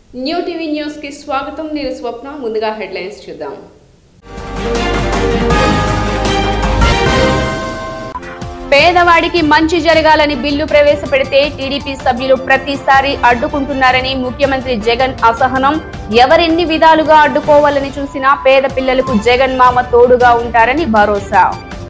new TV news కి స్వాగతం నేను స్వప్న ముందుగా హెడ్లైన్స్ చూద్దాం పేదవాడికి మంచి జరగాలని బిల్లు ప్రవేశపెడితే టీడీపీ సభ్యులు ప్రతిసారి అడ్డుకుంటున్నారని ముఖ్యమంత్రి జగన్ అసహనం ఎవరెన్ని విధాలుగా అడ్డుకోవాలని చూసినా పేద పిల్లలకు జగన్ మామ తోడుగా ఉంటారని భరోసా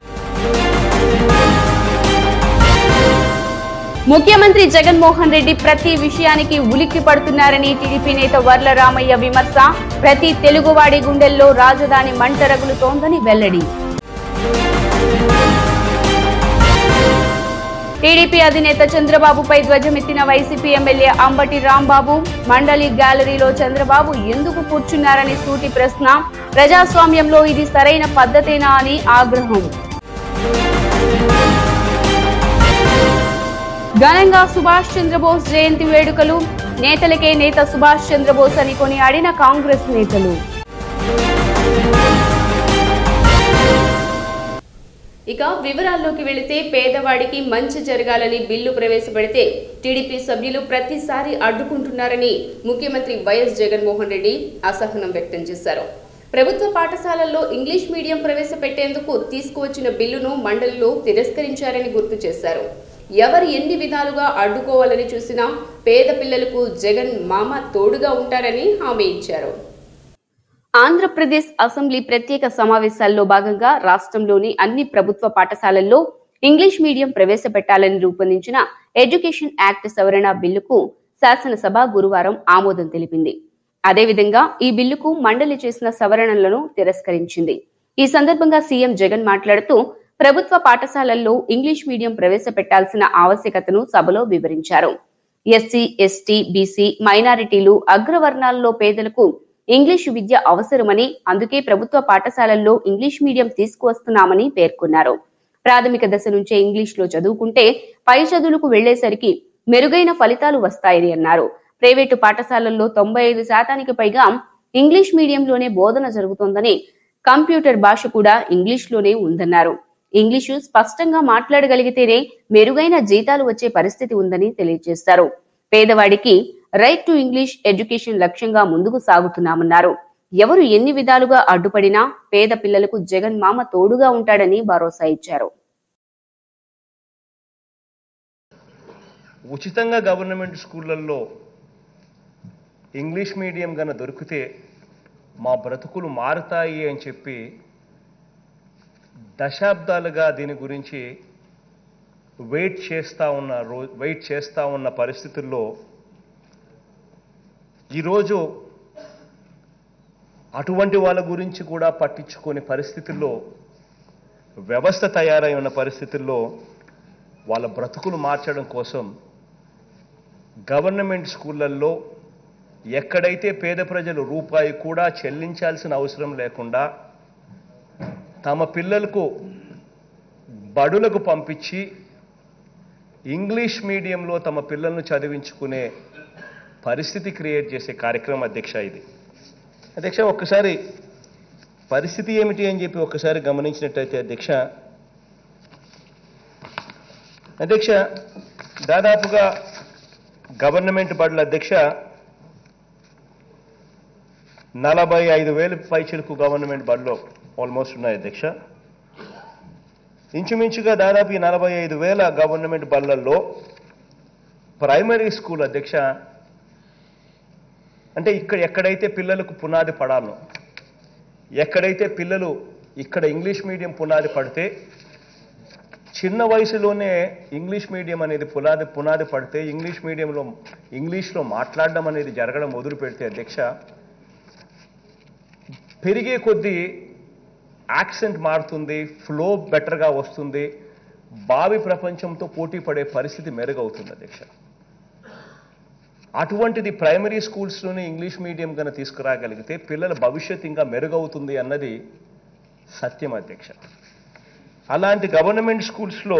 ముఖ్యమంత్రి జగన్మోహన్ రెడ్డి ప్రతి విషయానికి ఉలిక్కి పడుతున్నారని టీడీపీ నేత వర్ల రామయ్య విమర్శ ప్రతి తెలుగువాడి గుండెల్లో రాజధాని మంట రగులుతోందని వెల్లడి టీడీపీ అధినేత చంద్రబాబుపై ధ్వజమెత్తిన వైసీపీ ఎమ్మెల్యే అంబటి రాంబాబు మండలి గ్యాలరీలో చంద్రబాబు ఎందుకు కూర్చున్నారని సూటి ప్రశ్న ప్రజాస్వామ్యంలో ఇది సరైన పద్ధతేనా అని ఆగ్రహం ఘనంగా సుభాష్ చంద్రబోస్ జయంతి వేడుకలు నేతలకే నేత సుభాష్ చంద్రబోస్ అని కొనియాడిన కాంగ్రెస్ నేతలు ఇక వివరాల్లోకి వెళితే పేదవాడికి మంచి జరగాలని బిల్లు ప్రవేశపెడితే టీడీపీ సభ్యులు ప్రతిసారి అడ్డుకుంటున్నారని ముఖ్యమంత్రి వైఎస్ జగన్మోహన్ రెడ్డి అసహనం వ్యక్తం చేశారు ప్రభుత్వ పాఠశాలల్లో ఇంగ్లీష్ మీడియం ప్రవేశపెట్టేందుకు తీసుకువచ్చిన బిల్లును మండలిలో తిరస్కరించారని గుర్తు చేశారు ఎవరు ఎన్ని విధాలుగా అడ్డుకోవాలని చూసినా పేద పిల్లలకు జగన్ మామ తోడుగా ఉంటారని హామీ ఇచ్చారు ఆంధ్రప్రదేశ్ అసెంబ్లీ ప్రత్యేక సమావేశాల్లో భాగంగా రాష్ట్రంలోని అన్ని ప్రభుత్వ పాఠశాలల్లో ఇంగ్లీష్ మీడియం ప్రవేశపెట్టాలని రూపొందించిన ఎడ్యుకేషన్ యాక్ట్ సవరణ బిల్లుకు శాసనసభ గురువారం ఆమోదం తెలిపింది అదేవిధంగా ఈ బిల్లుకు మండలి చేసిన సవరణలను తిరస్కరించింది ఈ సందర్భంగా సీఎం జగన్ మాట్లాడుతూ ప్రభుత్వ పాఠశాలల్లో ఇంగ్లీష్ మీడియం ప్రవేశపెట్టాల్సిన ఆవశ్యకతను సభలో వివరించారు ఎస్సీ ఎస్టీ బీసీ మైనారిటీలు అగ్రవర్ణాల్లో పేదలకు ఇంగ్లీషు విద్య అవసరమని అందుకే ప్రభుత్వ పాఠశాలల్లో ఇంగ్లీష్ మీడియం తీసుకువస్తున్నామని పేర్కొన్నారు ప్రాథమిక దశ నుంచే ఇంగ్లీష్ లో చదువుకుంటే పై చదువులకు వెళ్లేసరికి మెరుగైన ఫలితాలు వస్తాయని అన్నారు ప్రైవేటు పాఠశాలల్లో తొంభై ఐదు శాతానికి పైగా ఇంగ్లీష్ మీడియంలోనే బోధన జరుగుతోందని కంప్యూటర్ భాష కూడా ఇంగ్లీష్ లోనే ఉందన్నారు ఇంగ్లీషు స్పష్టంగా మాట్లాడగలిగితేనే మెరుగైన జీతాలు వచ్చే పరిస్థితి ఉందని తెలియజేశారు పేదవాడికి రైట్ టు ఇంగ్లీష్ ఎడ్యుకేషన్ లక్ష్యంగా ముందుకు సాగుతున్నామన్నారు ఎవరు ఎన్ని విధాలుగా అడ్డుపడినా పేద పిల్లలకు జగన్ మామ తోడుగా ఉంటాడని భరోసా ఇచ్చారు ఉచితంగా గవర్నమెంట్ స్కూళ్ళల్లో ఇంగ్లీష్ మీడియం గన దొరికితే మా బ్రతుకులు మారుతాయి అని చెప్పి దశాబ్దాలుగా దీని గురించి వెయిట్ చేస్తూ ఉన్న రో వెయిట్ చేస్తూ ఉన్న పరిస్థితుల్లో ఈరోజు అటువంటి వాళ్ళ గురించి కూడా పట్టించుకునే పరిస్థితుల్లో వ్యవస్థ తయారై ఉన్న పరిస్థితుల్లో వాళ్ళ బ్రతుకులు మార్చడం కోసం గవర్నమెంట్ స్కూళ్ళల్లో ఎక్కడైతే పేద ప్రజలు రూపాయి కూడా చెల్లించాల్సిన అవసరం లేకుండా తమ పిల్లలకు బడులకు పంపించి ఇంగ్లీష్ మీడియంలో తమ పిల్లలను చదివించుకునే పరిస్థితి క్రియేట్ చేసే కార్యక్రమం అధ్యక్ష ఇది అధ్యక్ష ఒక్కసారి పరిస్థితి ఏమిటి అని చెప్పి ఒక్కసారి గమనించినట్టయితే అధ్యక్ష అధ్యక్ష దాదాపుగా గవర్నమెంట్ బడుల అధ్యక్ష నలభై ఐదు వేలు పైచిలకు గవర్నమెంట్ బడిలో ఆల్మోస్ట్ ఉన్నాయి అధ్యక్ష ఇంచుమించుగా దాదాపు ఈ నలభై ఐదు వేల గవర్నమెంట్ బళ్ళల్లో ప్రైమరీ స్కూల్ అధ్యక్ష అంటే ఇక్కడ ఎక్కడైతే పిల్లలకు పునాది పడాలో ఎక్కడైతే పిల్లలు ఇక్కడ ఇంగ్లీష్ మీడియం పునాది పడితే చిన్న వయసులోనే ఇంగ్లీష్ మీడియం అనేది పునాది పునాది పడితే ఇంగ్లీష్ మీడియంలో ఇంగ్లీష్లో మాట్లాడడం అనేది జరగడం మొదలు పెడితే అధ్యక్ష పెరిగే కొద్దీ యాక్సెంట్ మారుతుంది ఫ్లో బెటర్గా వస్తుంది భావి ప్రపంచంతో పోటీ పడే పరిస్థితి మెరుగవుతుంది అధ్యక్ష అటువంటిది ప్రైమరీ స్కూల్స్లోనే ఇంగ్లీష్ మీడియం కనుక తీసుకురాగలిగితే పిల్లల భవిష్యత్ ఇంకా మెరుగవుతుంది అన్నది సత్యం అధ్యక్ష అలాంటి గవర్నమెంట్ స్కూల్స్లో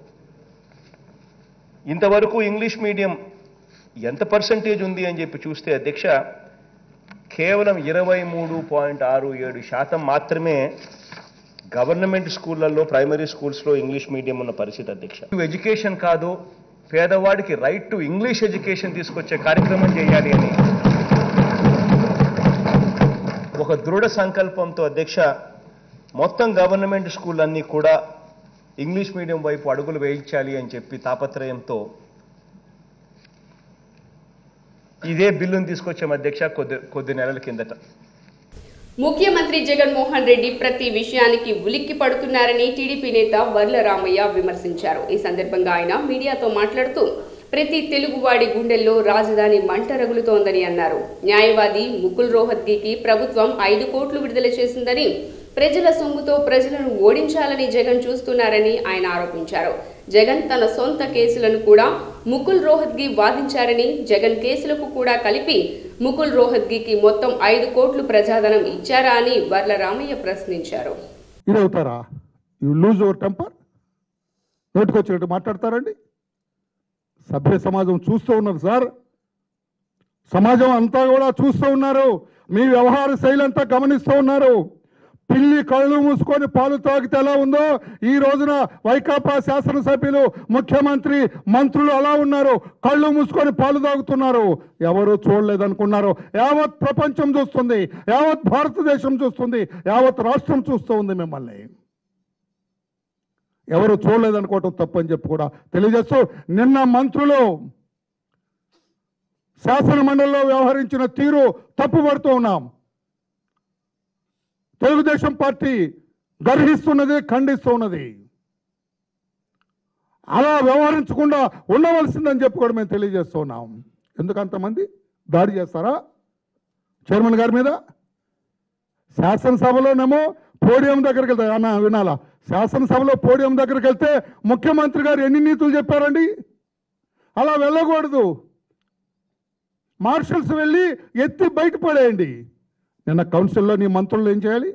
ఇంతవరకు ఇంగ్లీష్ మీడియం ఎంత పర్సంటేజ్ ఉంది అని చెప్పి చూస్తే అధ్యక్ష కేవలం ఇరవై మూడు పాయింట్ ఆరు ఏడు శాతం మాత్రమే గవర్నమెంట్ స్కూళ్ళల్లో ప్రైమరీ స్కూల్స్లో ఇంగ్లీష్ మీడియం ఉన్న పరిస్థితి అధ్యక్ష ఎడ్యుకేషన్ కాదు పేదవాడికి రైట్ టు ఇంగ్లీష్ ఎడ్యుకేషన్ తీసుకొచ్చే కార్యక్రమం చేయాలి అని ఒక దృఢ సంకల్పంతో అధ్యక్ష మొత్తం గవర్నమెంట్ స్కూళ్ళన్నీ కూడా ఇంగ్లీష్ మీడియం వైపు అడుగులు వేయించాలి అని చెప్పి తాపత్రయంతో ఇదే బిల్లును తీసుకొచ్చాం అధ్యక్ష కొద్ది కొద్ది నెలల కిందట ముఖ్యమంత్రి జగన్మోహన్ రెడ్డి ప్రతి విషయానికి ఉలిక్కి పడుతున్నారని టీడీపీ నేత వర్ల రామయ్య విమర్శించారు ఈ సందర్భంగా ఆయన మీడియాతో మాట్లాడుతూ ప్రతి తెలుగువాడి గుండెల్లో రాజధాని మంట రగులుతోందని అన్నారు న్యాయవాది ముకుల్ రోహత్గికి ప్రభుత్వం ఐదు కోట్లు విడుదల చేసిందని ప్రజల సొమ్ముతో ప్రజలను ఓడించాలని జగన్ చూస్తున్నారని ఆయన ఆరోపించారు జగన్ తన సొంత కేసులను కూడా ముకుల్ రోహత్గి వాదించారని జగన్ కేసులకు కూడా కలిపి ముకుల్ రోహత్గికి మొత్తం ఐదు కోట్లు ప్రజాధనం ఇచ్చారా అని వర్ల రామయ్య ప్రశ్నించారు ఇది అవుతారా యు లూజ్ ఓవర్ టెంపర్ నోటికొచ్చినట్టు మాట్లాడతారండి సభ్య సమాజం చూస్తూ ఉన్నారు సార్ సమాజం అంతా కూడా చూస్తూ ఉన్నారు మీ వ్యవహార శైలి అంతా గమనిస్తూ ఉన్నారు పిల్లి కళ్ళు మూసుకొని పాలు తాగితే ఎలా ఉందో ఈ రోజున వైకాపా శాసనసభ్యులు ముఖ్యమంత్రి మంత్రులు అలా ఉన్నారు కళ్ళు మూసుకొని పాలు తాగుతున్నారు ఎవరు చూడలేదనుకున్నారు యావత్ ప్రపంచం చూస్తుంది యావత్ భారతదేశం చూస్తుంది యావత్ రాష్ట్రం చూస్తూ ఉంది మిమ్మల్ని ఎవరు చూడలేదనుకోవటం తప్పని చెప్పి కూడా తెలియజేస్తూ నిన్న మంత్రులు శాసన మండలిలో వ్యవహరించిన తీరు తప్పుపడుతూ ఉన్నాం తెలుగుదేశం పార్టీ గర్హిస్తున్నది ఖండిస్తూ ఉన్నది అలా వ్యవహరించకుండా ఉండవలసిందని చెప్పి కూడా మేము తెలియజేస్తూ ఉన్నాం ఎందుకు అంతమంది దాడి చేస్తారా చైర్మన్ గారి మీద శాసనసభలోనేమో పోడియం దగ్గరికి వెళ్తారు అన్న వినాలా శాసనసభలో పోడియం దగ్గరికి వెళ్తే ముఖ్యమంత్రి గారు ఎన్ని నీతులు చెప్పారండి అలా వెళ్ళకూడదు మార్షల్స్ వెళ్ళి ఎత్తి బయట పడేయండి నిన్న కౌన్సిల్లో నీ మంత్రులు ఏం చేయాలి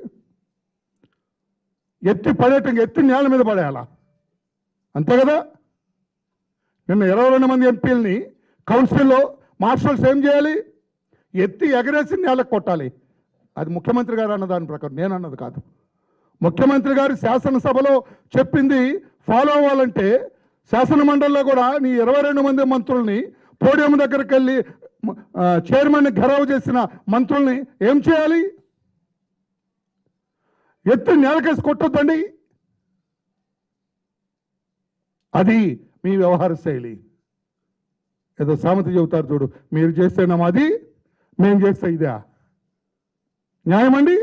ఎత్తి పడేయటం ఎత్తి నేల మీద పడేయాలా అంతే కదా నిన్న ఇరవై రెండు మంది ఎంపీలని కౌన్సిల్లో మార్షల్స్ ఏం చేయాలి ఎత్తి ఎగరేసి నేలకు కొట్టాలి అది ముఖ్యమంత్రి గారు అన్న దాని ప్రకారం నేను అన్నది కాదు ముఖ్యమంత్రి గారు శాసనసభలో చెప్పింది ఫాలో అవ్వాలంటే శాసన మండలిలో కూడా నీ ఇరవై రెండు మంది మంత్రుల్ని పోడియం దగ్గరికి వెళ్ళి ఆ, చైర్మన్ ఘెరావు చేసిన మంత్రుల్ని ఏం చేయాలి ఎత్తి నేలకేసి కొట్టొద్దండి అది మీ వ్యవహార శైలి ఏదో సామెత చెబుతారు చూడు మీరు చేస్తేనేమో అది మేము చేస్తే ఇదా న్యాయమండి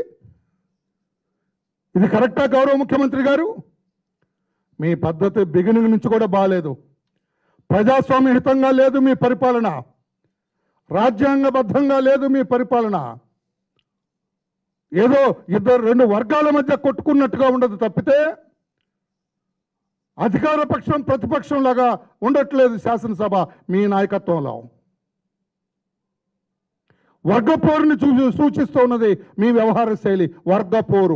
ఇది కరెక్టా గౌరవ ముఖ్యమంత్రి గారు మీ పద్ధతి బిగినింగ్ నుంచి కూడా బాగాలేదు ప్రజాస్వామ్య హితంగా లేదు మీ పరిపాలన రాజ్యాంగబద్ధంగా లేదు మీ పరిపాలన ఏదో ఇద్దరు రెండు వర్గాల మధ్య కొట్టుకున్నట్టుగా ఉండదు తప్పితే అధికార పక్షం ప్రతిపక్షం లాగా ఉండట్లేదు శాసనసభ మీ నాయకత్వంలో వర్గపోరుని చూ సూచిస్తూ ఉన్నది మీ వ్యవహార శైలి వర్గపోరు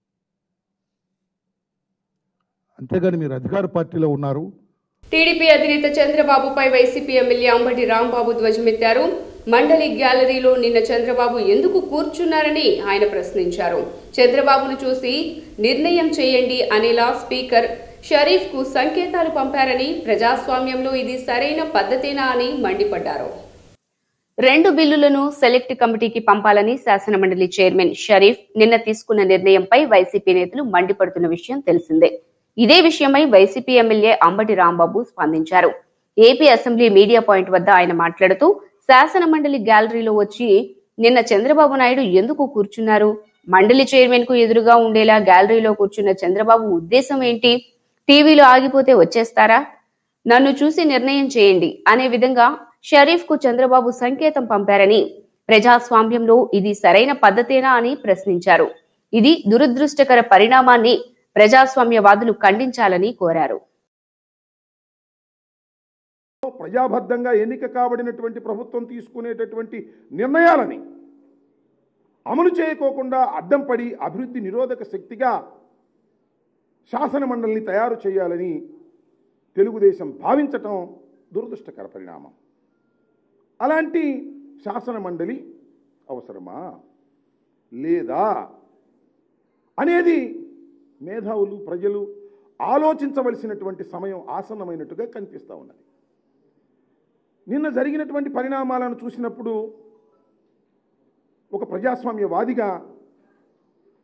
అంతేగాని మీరు అధికార పార్టీలో ఉన్నారు టీడీపీ అధినేత చంద్రబాబుపై వైసీపీ ఎమ్మెల్యే అంబటి రాంబాబు ధ్వజమెత్తారు మండలి గ్యాలరీలో నిన్న చంద్రబాబు ఎందుకు కూర్చున్నారని ఆయన ప్రశ్నించారు చంద్రబాబును చూసి నిర్ణయం చేయండి అనేలా స్పీకర్ షరీఫ్ కు సంకేతాలు పంపారని ప్రజాస్వామ్యంలో ఇది సరైన పద్ధతేనా అని మండిపడ్డారు రెండు బిల్లులను సెలెక్ట్ కమిటీకి పంపాలని శాసనమండలి చైర్మన్ షరీఫ్ నిన్న తీసుకున్న నిర్ణయంపై వైసీపీ నేతలు మండిపడుతున్న విషయం తెలిసిందే ఇదే విషయమై వైసీపీ ఎమ్మెల్యే అంబటి రాంబాబు స్పందించారు ఏపీ అసెంబ్లీ మీడియా పాయింట్ వద్ద ఆయన మాట్లాడుతూ శాసన మండలి గ్యాలరీలో వచ్చి నిన్న చంద్రబాబు నాయుడు ఎందుకు కూర్చున్నారు మండలి చైర్మన్ కు ఎదురుగా ఉండేలా గ్యాలరీలో కూర్చున్న చంద్రబాబు ఉద్దేశం ఏంటి టీవీలో ఆగిపోతే వచ్చేస్తారా నన్ను చూసి నిర్ణయం చేయండి అనే విధంగా షరీఫ్ కు చంద్రబాబు సంకేతం పంపారని ప్రజాస్వామ్యంలో ఇది సరైన పద్ధతేనా అని ప్రశ్నించారు ఇది దురదృష్టకర పరిణామాన్ని ప్రజాస్వామ్యవాదులు ఖండించాలని కోరారు ప్రజాబద్ధంగా ఎన్నిక కాబడినటువంటి ప్రభుత్వం తీసుకునేటటువంటి నిర్ణయాలని అమలు చేయకోకుండా అడ్డం పడి అభివృద్ధి నిరోధక శక్తిగా శాసన మండలిని తయారు చేయాలని తెలుగుదేశం భావించటం దురదృష్టకర పరిణామం అలాంటి శాసన మండలి అవసరమా లేదా అనేది మేధావులు ప్రజలు ఆలోచించవలసినటువంటి సమయం ఆసన్నమైనట్టుగా కనిపిస్తూ ఉన్నది నిన్న జరిగినటువంటి పరిణామాలను చూసినప్పుడు ఒక ప్రజాస్వామ్యవాదిగా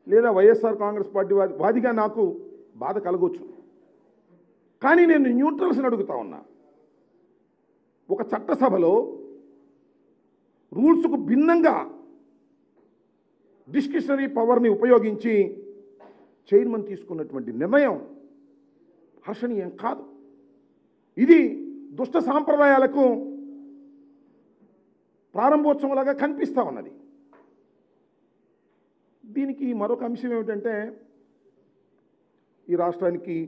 లేదా వైఎస్ఆర్ కాంగ్రెస్ పార్టీ వాది వాదిగా నాకు బాధ కలగవచ్చు కానీ నేను న్యూట్రల్స్ని అడుగుతా ఉన్నా ఒక చట్టసభలో రూల్స్కు భిన్నంగా డిస్క్రిషనరీ పవర్ని ఉపయోగించి చైర్మన్ తీసుకున్నటువంటి నిర్ణయం హర్షణీయం కాదు ఇది దుష్ట సాంప్రదాయాలకు ప్రారంభోత్సవంలాగా కనిపిస్తూ ఉన్నది దీనికి మరొక అంశం ఏమిటంటే ఈ రాష్ట్రానికి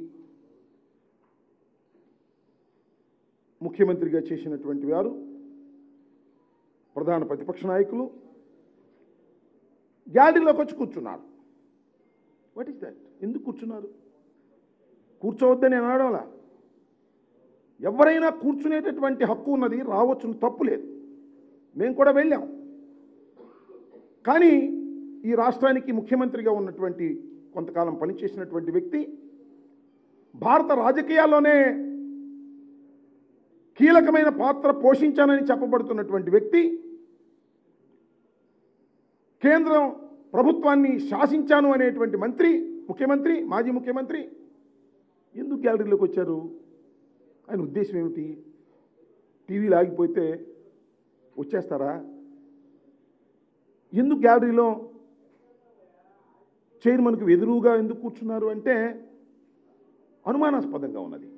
ముఖ్యమంత్రిగా చేసినటువంటి వారు ప్రధాన ప్రతిపక్ష నాయకులు గ్యాలరీలోకి వచ్చి కూర్చున్నారు వాట్ ఈస్ దట్ ఎందుకు కూర్చున్నారు కూర్చోవద్దని నేను అనడంలా ఎవరైనా కూర్చునేటటువంటి హక్కు ఉన్నది రావచ్చును తప్పు లేదు మేము కూడా వెళ్ళాం కానీ ఈ రాష్ట్రానికి ముఖ్యమంత్రిగా ఉన్నటువంటి కొంతకాలం పనిచేసినటువంటి వ్యక్తి భారత రాజకీయాల్లోనే కీలకమైన పాత్ర పోషించానని చెప్పబడుతున్నటువంటి వ్యక్తి కేంద్రం ప్రభుత్వాన్ని శాసించాను అనేటువంటి మంత్రి ముఖ్యమంత్రి మాజీ ముఖ్యమంత్రి ఎందుకు గ్యాలరీలోకి వచ్చారు ఆయన ఉద్దేశం ఏమిటి టీవీలు ఆగిపోతే వచ్చేస్తారా ఎందుకు గ్యాలరీలో చైర్మన్కు ఎదురుగా ఎందుకు కూర్చున్నారు అంటే అనుమానాస్పదంగా ఉన్నది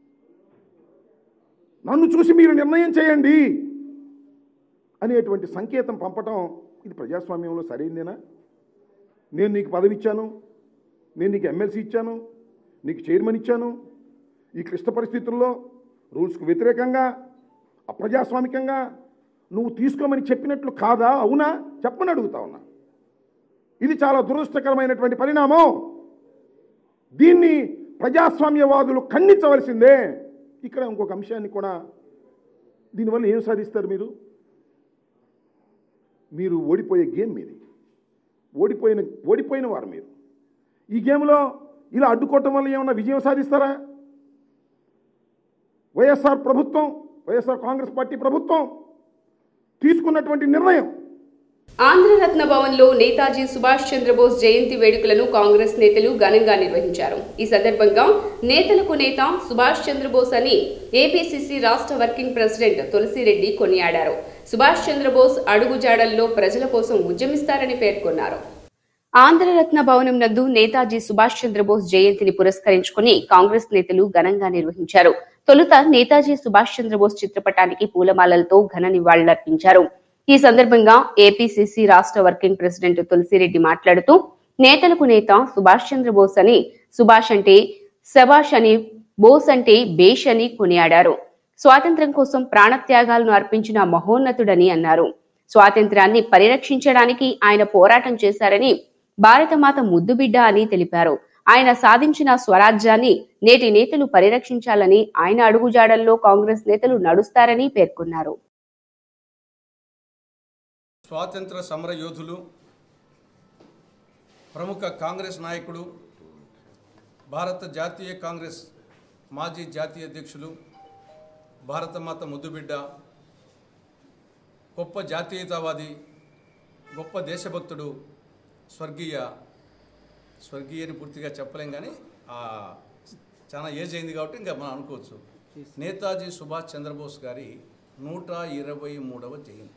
నన్ను చూసి మీరు నిర్ణయం చేయండి అనేటువంటి సంకేతం పంపటం ఇది ప్రజాస్వామ్యంలో సరైందేనా నేను నీకు పదవి ఇచ్చాను నేను నీకు ఎమ్మెల్సీ ఇచ్చాను నీకు చైర్మన్ ఇచ్చాను ఈ క్లిష్ట పరిస్థితుల్లో రూల్స్కు వ్యతిరేకంగా అప్రజాస్వామికంగా నువ్వు తీసుకోమని చెప్పినట్లు కాదా అవునా చెప్పని అడుగుతా ఉన్నా ఇది చాలా దురదృష్టకరమైనటువంటి పరిణామం దీన్ని ప్రజాస్వామ్యవాదులు ఖండించవలసిందే ఇక్కడ ఇంకొక అంశాన్ని కూడా దీనివల్ల ఏం సాధిస్తారు మీరు మీరు ఓడిపోయే గేమ్ మీది ఓడిపోయిన ఓడిపోయిన వారు మీరు ఈ గేమ్లో ఇలా అడ్డుకోవటం వల్ల ఏమన్నా విజయం సాధిస్తారా వైఎస్ఆర్ ప్రభుత్వం వైఎస్ఆర్ కాంగ్రెస్ పార్టీ ప్రభుత్వం తీసుకున్నటువంటి నిర్ణయం ఆంధ్రరత్న భవన్లో నేతాజీ సుభాష్ చంద్రబోస్ జయంతి వేడుకలను కాంగ్రెస్ నేతలు ఘనంగా నిర్వహించారు ఈ సందర్భంగా నేతలకు నేత సుభాష్ చంద్రబోస్ అని ఏపీసీసీ రాష్ట్ర వర్కింగ్ ప్రెసిడెంట్ తులసిరెడ్డి కొనియాడారు సుభాష్ చంద్రబోస్ అడుగుజాడల్లో ప్రజల కోసం ఉద్యమిస్తారని పేర్కొన్నారు ఆంధ్రరత్న భవనం నందు నేతాజీ సుభాష్ చంద్రబోస్ జయంతిని పురస్కరించుకుని కాంగ్రెస్ నేతలు ఘనంగా నిర్వహించారు తొలుత నేతాజీ సుభాష్ చంద్రబోస్ చిత్రపటానికి పూలమాలలతో ఘన నివాళులర్పించారు ఈ సందర్భంగా ఏపీసీసీ రాష్ట్ర వర్కింగ్ ప్రెసిడెంట్ తులసిరెడ్డి మాట్లాడుతూ నేతలకు నేత సుభాష్ చంద్రబోస్ అని సుభాష్ అంటే శభాష్ అని బోస్ అంటే బేష్ అని కొనియాడారు స్వాతంత్ర్యం కోసం ప్రాణత్యాగాలను అర్పించిన మహోన్నతుడని అన్నారు స్వాతంత్ర్యాన్ని పరిరక్షించడానికి ఆయన పోరాటం చేశారని భారతమాత ముద్దుబిడ్డ అని తెలిపారు ఆయన సాధించిన స్వరాజ్యాన్ని నేటి నేతలు పరిరక్షించాలని ఆయన అడుగుజాడల్లో కాంగ్రెస్ నేతలు నడుస్తారని పేర్కొన్నారు స్వాతంత్ర సమర యోధులు ప్రముఖ కాంగ్రెస్ నాయకుడు భారత జాతీయ కాంగ్రెస్ మాజీ జాతీయ అధ్యక్షులు భారతమాత ముద్దుబిడ్డ గొప్ప జాతీయతావాది గొప్ప దేశభక్తుడు స్వర్గీయ స్వర్గీయ అని పూర్తిగా చెప్పలేం కానీ ఆ, చాలా ఏజ్ అయింది కాబట్టి ఇంకా మనం అనుకోవచ్చు నేతాజీ సుభాష్ చంద్రబోస్ గారి నూట ఇరవై మూడవ జయంతి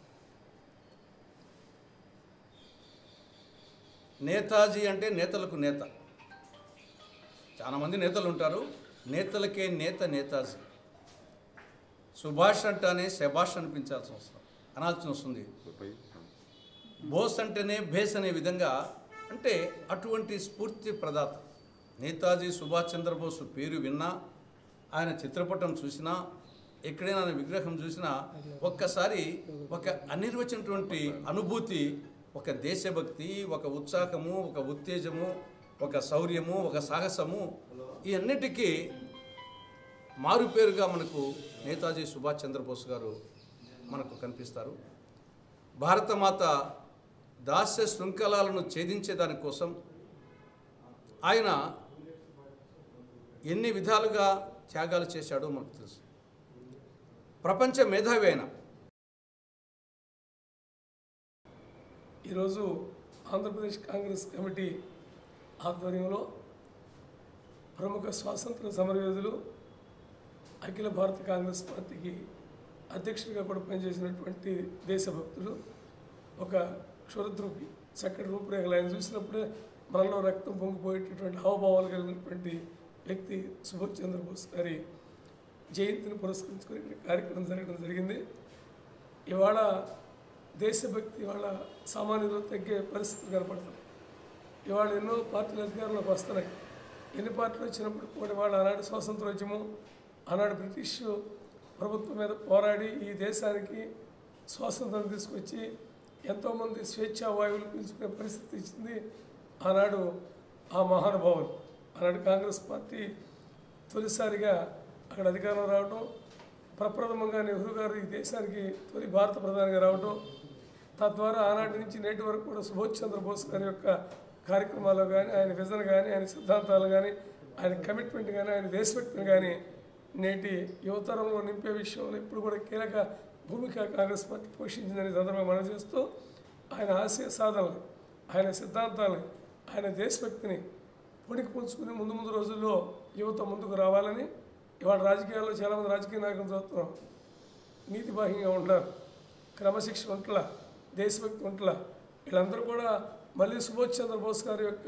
నేతాజీ అంటే నేతలకు నేత చాలామంది నేతలు ఉంటారు నేతలకే నేత నేతాజీ సుభాష్ అంటేనే శభాష్ అనిపించాల్సిన అవసరం అనాల్సిన వస్తుంది బోస్ అంటేనే భేస్ అనే విధంగా అంటే అటువంటి స్ఫూర్తి ప్రదాత నేతాజీ సుభాష్ చంద్రబోస్ పేరు విన్నా ఆయన చిత్రపటం చూసినా ఎక్కడైనా ఆయన విగ్రహం చూసినా ఒక్కసారి ఒక అనిర్వచినటువంటి అనుభూతి ఒక దేశభక్తి ఒక ఉత్సాహము ఒక ఉత్తేజము ఒక శౌర్యము ఒక సాహసము ఈ అన్నిటికీ మారుపేరుగా మనకు నేతాజీ సుభాష్ చంద్రబోస్ గారు మనకు కనిపిస్తారు భారతమాత దాస్య శృంఖలాలను ఛేదించే దానికోసం ఆయన ఎన్ని విధాలుగా త్యాగాలు చేశాడో మనకు తెలుసు ప్రపంచ మేధావి అయిన ఈరోజు ఆంధ్రప్రదేశ్ కాంగ్రెస్ కమిటీ ఆధ్వర్యంలో ప్రముఖ స్వాతంత్ర సమరయోధులు అఖిల భారత కాంగ్రెస్ పార్టీకి అధ్యక్షుడిగా కూడా పనిచేసినటువంటి దేశభక్తులు ఒక క్షురద్రూపి చక్కటి రూపురేఖలు ఆయన చూసినప్పుడే మనలో రక్తం పొంగిపోయేటటువంటి హావభావాలు కలిగినటువంటి వ్యక్తి సుభాష్ చంద్రబోస్ గారి జయంతిని పురస్కరించుకుని ఇక్కడ కార్యక్రమం జరగడం జరిగింది ఇవాళ దేశభక్తి ఇవాళ సామాన్యులు తగ్గే పరిస్థితులు కనపడుతున్నాయి ఇవాళ ఎన్నో పార్టీలు అధికారంలోకి వస్తున్నాయి ఎన్ని పార్టీలు వచ్చినప్పుడు కూడా ఇవాళ ఆనాడు స్వాతంత్రోద్యమం ఆనాడు బ్రిటిష్ ప్రభుత్వం మీద పోరాడి ఈ దేశానికి స్వాతంత్రం తీసుకొచ్చి ఎంతోమంది స్వేచ్ఛా వాయువులు పీల్చుకునే పరిస్థితి ఇచ్చింది ఆనాడు ఆ మహానుభావులు ఆనాడు కాంగ్రెస్ పార్టీ తొలిసారిగా అక్కడ అధికారంలో రావడం ప్రప్రథమంగా నెహ్రూ గారు ఈ దేశానికి తొలి భారత ప్రధానిగా రావడం తద్వారా ఆనాటి నుంచి నేటి వరకు కూడా సుభాష్ చంద్రబోస్ గారి యొక్క కార్యక్రమాలు కానీ ఆయన విజన్ కానీ ఆయన సిద్ధాంతాలు కానీ ఆయన కమిట్మెంట్ కానీ ఆయన దేశభక్తిని కానీ నేటి యువతరంలో నింపే విషయంలో ఇప్పుడు కూడా కీలక భూమిక కాంగ్రెస్ పార్టీ పోషించిందని సందర్భంగా మనం చేస్తూ ఆయన ఆశయ సాధనలు ఆయన సిద్ధాంతాలని ఆయన దేశభక్తిని పుణికి పుంచుకుని ముందు ముందు రోజుల్లో యువత ముందుకు రావాలని ఇవాళ రాజకీయాల్లో చాలామంది రాజకీయ నాయకులు చూస్తున్నాం నీతి బాహ్యంగా ఉంటారు క్రమశిక్షణ ఉంటలా దేశభక్తి ఉంటలా వీళ్ళందరూ కూడా మళ్ళీ సుభాష్ చంద్రబోస్ గారి యొక్క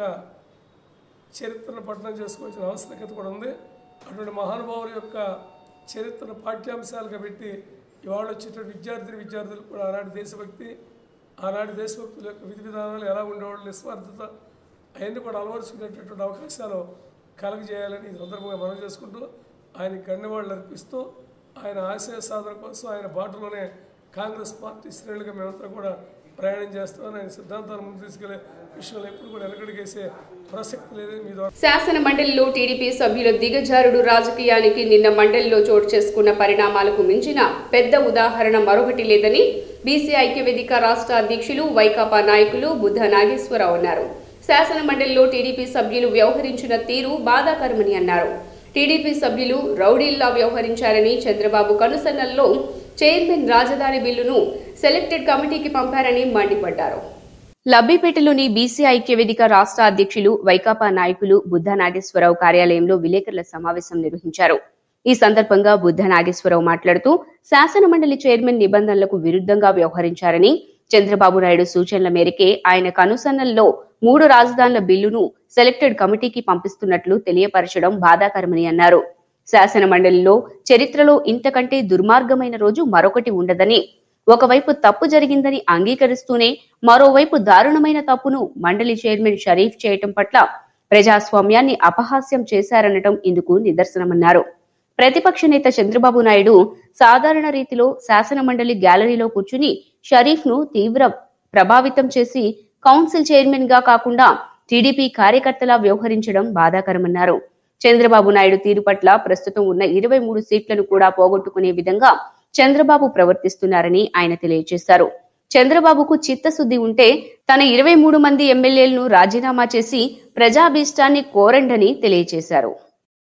చరిత్రను పఠనం చేసుకోవాల్సిన ఆవశ్యకత కూడా ఉంది అటువంటి మహానుభావుల యొక్క చరిత్రను పాఠ్యాంశాలుగా పెట్టి ఇవాళ వచ్చేటువంటి విద్యార్థి విద్యార్థులు కూడా ఆనాటి దేశభక్తి ఆనాటి దేశభక్తుల యొక్క విధి విధానాలు ఎలా ఉండేవాళ్ళు నిస్వార్థత అవన్నీ కూడా అలవరుచుకునేటటువంటి అవకాశాలు కలగజేయాలని ఈ సందర్భంగా మనం చేసుకుంటూ ఆయన గణ్యవాళ్ళు అర్పిస్తూ ఆయన ఆశయ సాధన కోసం ఆయన బాటలోనే కాంగ్రెస్ పార్టీ శ్రేణులుగా మేమంతా కూడా ప్రయాణం చేస్తామని ఆయన సిద్ధాంతాలు ముందు తీసుకెళ్లే విషయంలో ఎప్పుడు కూడా వెనకడిగేసే ప్రసక్తి లేదని మీ ద్వారా శాసన మండలిలో టీడీపీ సభ్యుల దిగజారుడు రాజకీయానికి నిన్న మండలిలో చోటు చేసుకున్న పరిణామాలకు మించిన పెద్ద ఉదాహరణ మరొకటి లేదని బీసీ ఐక్యవేదిక రాష్ట్ర అధ్యక్షులు వైకాపా నాయకులు బుద్ధ నాగేశ్వరరావు అన్నారు శాసన మండలిలో టీడీపీ సభ్యులు వ్యవహరించిన తీరు బాధాకరమని అన్నారు టీడీపీ సభ్యులు రౌడీల్లా వ్యవహరించారని చంద్రబాబు కనుసన్నల్లో చైర్మన్ రాజధాని బిల్లును సెలెక్టెడ్ కమిటీకి పంపారని మండిపడ్డారు లబ్బిపేటలోని బీసీ ఐక్యవేదిక రాష్ట్ర అధ్యక్షులు వైకాపా నాయకులు బుద్ధ నాగేశ్వరరావు కార్యాలయంలో విలేకరుల సమావేశం నిర్వహించారు ఈ సందర్భంగా బుద్ధ నాగేశ్వరరావు మాట్లాడుతూ శాసన మండలి చైర్మన్ నిబంధనలకు విరుద్ధంగా వ్యవహరించారని చంద్రబాబు నాయుడు సూచనల మేరకే ఆయన కనుసన్నల్లో మూడు రాజధానుల బిల్లును సెలెక్టెడ్ కమిటీకి పంపిస్తున్నట్లు తెలియపరచడం బాధాకరమని అన్నారు శాసన మండలిలో చరిత్రలో ఇంతకంటే దుర్మార్గమైన రోజు మరొకటి ఉండదని ఒకవైపు తప్పు జరిగిందని అంగీకరిస్తూనే మరోవైపు దారుణమైన తప్పును మండలి చైర్మన్ షరీఫ్ చేయటం పట్ల ప్రజాస్వామ్యాన్ని అపహాస్యం చేశారనటం ఇందుకు నిదర్శనమన్నారు ప్రతిపక్ష నేత చంద్రబాబు నాయుడు సాధారణ రీతిలో శాసన మండలి గ్యాలరీలో కూర్చుని షరీఫ్ ను తీవ్ర ప్రభావితం చేసి కౌన్సిల్ చైర్మన్ గా కాకుండా టీడీపీ కార్యకర్తలా వ్యవహరించడం బాధాకరమన్నారు చంద్రబాబు నాయుడు తీరు పట్ల ప్రస్తుతం ఉన్న ఇరవై మూడు సీట్లను కూడా పోగొట్టుకునే విధంగా చంద్రబాబు ప్రవర్తిస్తున్నారని ఆయన తెలియజేశారు చంద్రబాబుకు చిత్తశుద్ధి ఉంటే తన ఇరవై మూడు మంది ఎమ్మెల్యేలను రాజీనామా చేసి ప్రజాభీష్టాన్ని కోరండని తెలియజేశారు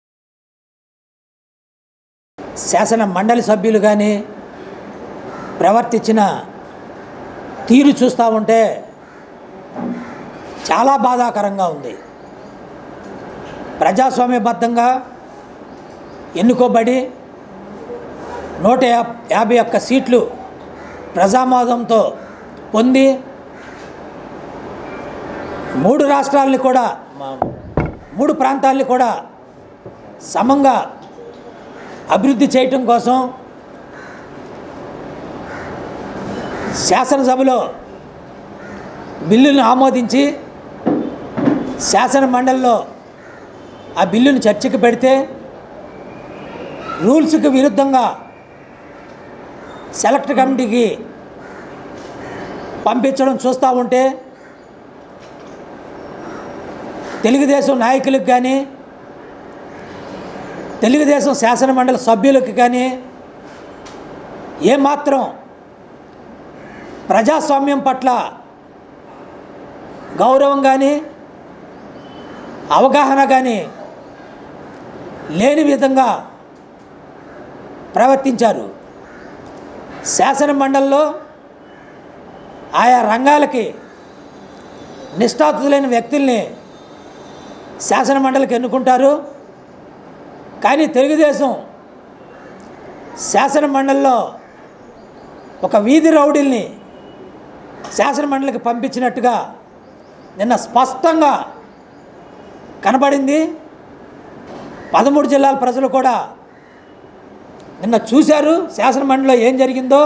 శాసన మండలి సభ్యులు కానీ ప్రవర్తించిన తీరు చూస్తూ ఉంటే చాలా బాధాకరంగా ఉంది ప్రజాస్వామ్యబద్ధంగా ఎన్నుకోబడి నూట యా- యాభై ఒక్క సీట్లు ప్రజామోదంతో పొంది మూడు రాష్ట్రాలని కూడా మా- మూడు ప్రాంతాలని కూడా సమంగా అభివృద్ధి చేయటం కోసం శాసనసభలో బిల్లును ఆమోదించి శాసన మండలిలో ఆ బిల్లును చర్చకు పెడితే రూల్స్కి విరుద్ధంగా సెలెక్ట్ కమిటీకి పంపించడం చూస్తూ ఉంటే తెలుగుదేశం నాయకులకు కానీ తెలుగుదేశం శాసన మండలి సభ్యులకు కానీ ఏమాత్రం ప్రజాస్వామ్యం పట్ల గౌరవం కానీ అవగాహన కానీ లేని విధంగా ప్రవర్తించారు శాసన మండలిలో ఆయా రంగాలకి నిష్ఠాతులైన వ్యక్తుల్ని శాసనమండలికి ఎన్నుకుంటారు కానీ తెలుగుదేశం శాసనమండలిలో ఒక వీధి రౌడీల్ని శాసనమండలికి పంపించినట్టుగా నిన్న స్పష్టంగా కనబడింది పదమూడు జిల్లాల ప్రజలు కూడా నిన్న చూశారు శాసనమండలిలో ఏం జరిగిందో